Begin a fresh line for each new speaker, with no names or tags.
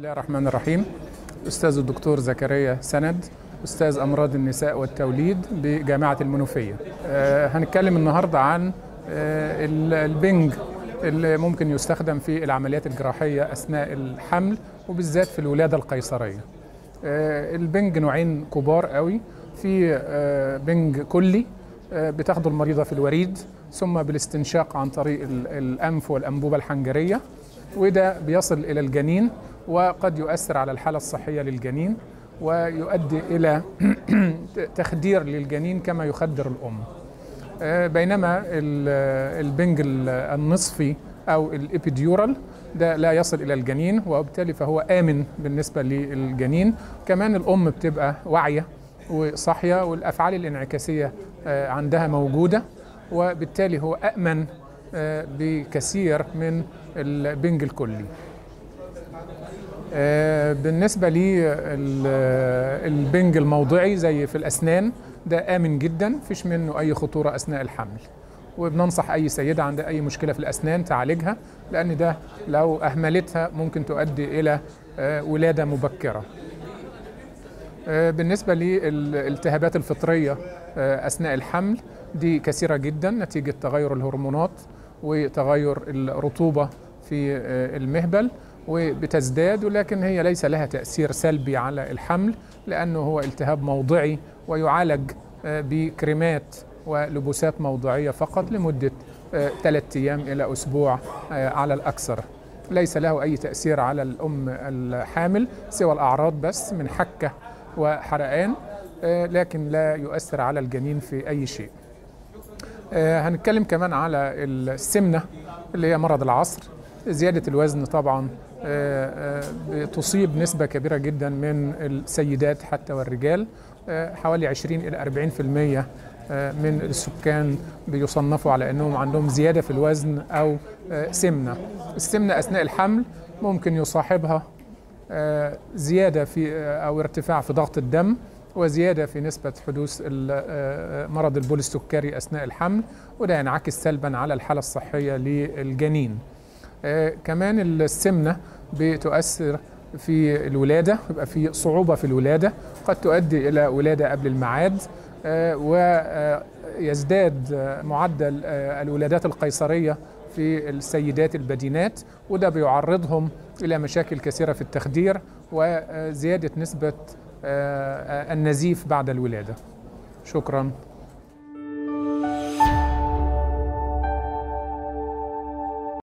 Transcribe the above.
الله الرحمن الرحيم أستاذ الدكتور زكريا سند أستاذ أمراض النساء والتوليد بجامعة المنوفية أه هنتكلم النهاردة عن أه البنج اللي ممكن يستخدم في العمليات الجراحية أثناء الحمل وبالذات في الولادة القيصرية أه البنج نوعين كبار قوي في أه بنج كلي أه بتاخده المريضة في الوريد ثم بالاستنشاق عن طريق الأنف والأنبوبة الحنجرية وده بيصل إلى الجنين وقد يؤثر على الحالة الصحية للجنين ويؤدي إلى تخدير للجنين كما يخدر الأم بينما البنج النصفي أو الإبيديورال ده لا يصل إلى الجنين وبالتالي فهو آمن بالنسبة للجنين كمان الأم بتبقى واعية وصاحية والأفعال الانعكاسية عندها موجودة وبالتالي هو أأمن بكثير من البنج الكلي بالنسبة للبنج الموضعي زي في الأسنان ده آمن جدا مفيش منه أي خطورة أثناء الحمل وبننصح أي سيدة عندها أي مشكلة في الأسنان تعالجها لأن ده لو أهملتها ممكن تؤدي إلى ولادة مبكرة بالنسبة للالتهابات الفطرية أثناء الحمل دي كثيرة جدا نتيجة تغير الهرمونات وتغير الرطوبة في المهبل وبتزداد ولكن هي ليس لها تأثير سلبي على الحمل لأنه هو التهاب موضعي ويعالج بكريمات ولبوسات موضعية فقط لمدة ثلاثة أيام إلى أسبوع على الأكثر ليس له أي تأثير على الأم الحامل سوى الأعراض بس من حكة وحرقان لكن لا يؤثر على الجنين في أي شيء هنتكلم كمان على السمنة اللي هي مرض العصر زيادة الوزن طبعا تصيب نسبة كبيرة جدا من السيدات حتى والرجال حوالي 20 إلى 40% من السكان بيصنفوا على أنهم عندهم زيادة في الوزن أو سمنة السمنة أثناء الحمل ممكن يصاحبها زيادة في أو ارتفاع في ضغط الدم وزيادة في نسبة حدوث مرض البول السكري أثناء الحمل وده ينعكس سلبا على الحالة الصحية للجنين آه كمان السمنة بتؤثر في الولادة يبقى في صعوبة في الولادة قد تؤدي إلى ولادة قبل الميعاد آه ويزداد آه معدل الولادات القيصرية في السيدات البدينات وده بيعرضهم إلى مشاكل كثيرة في التخدير وزيادة نسبة النزيف بعد الولادة شكراً